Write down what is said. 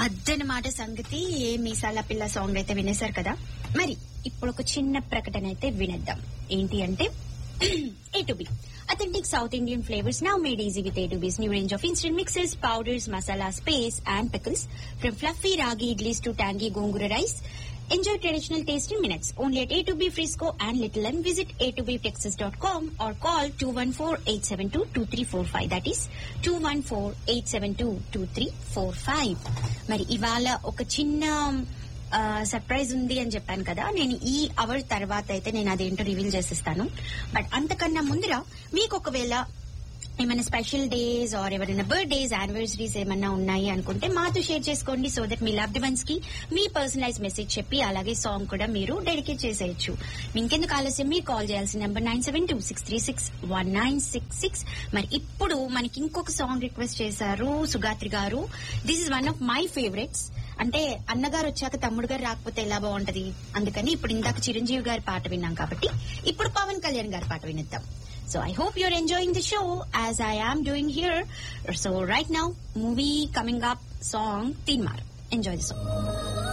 అద్దనమాట సంగతి ఏ మీసాల పిల్ల సాంగ్ అయితే వినేశారు కదా మరి ఇప్పుడు ఒక చిన్న ప్రకటన అయితే వినేద్దాం ఏంటి అంటే A to B. Authentic South Indian flavors now made easy with A to B's new range of instant mixes, powders, masalas, paste, and pickles. From fluffy ragi idlis to tangy gongura rice. Enjoy traditional taste in minutes. Only at A to B Frisco and Little M. Visit a2btexas.com or call 214-872-2345. That is 214-872-2345. మరి ఇవాళ ఒక చిన్న surprise ఉంది అని చెప్పాను కదా నేను ఈ అవర్ తర్వాత అయితే నేను అదేంటో రివీల్ చేసిస్తాను బట్ అంతకన్నా ముందర మీకు ఒకవేళ ఏమైనా స్పెషల్ డేస్ ఆర్ ఎవరైనా బర్త్డేస్ యానివర్సరీస్ ఏమైనా ఉన్నాయి అనుకుంటే మాతో షేర్ చేసుకోండి సో దట్ మీ లవ్డ్ వన్స్ కి మీ పర్సనలైజ్ మెసేజ్ చెప్పి అలాగే సాంగ్ కూడా మీరు డెడికేట్ చేసేయచ్చు ఇంకెందుకు ఆలస్యం మీరు కాల్ చేయాల్సిన number nine seven two six three six one nine six six మరి ఇప్పుడు మనకి ఇంకొక సాంగ్ రిక్వెస్ట్ చేశారు సుగాత్రి గారు this is one of my favourites అంటే అన్నగారు వచ్చాక తమ్ముడు గారు రాకపోతే ఎలా బాగుంటది అందుకని ఇప్పుడు ఇందాక చిరంజీవి గారి పాట విన్నాం కాబట్టి ఇప్పుడు పవన్ కళ్యాణ్ గారి పాట వినిద్దాం so I hope you're enjoying the show as I am doing here so right now movie coming up song Teenmaar enjoy the song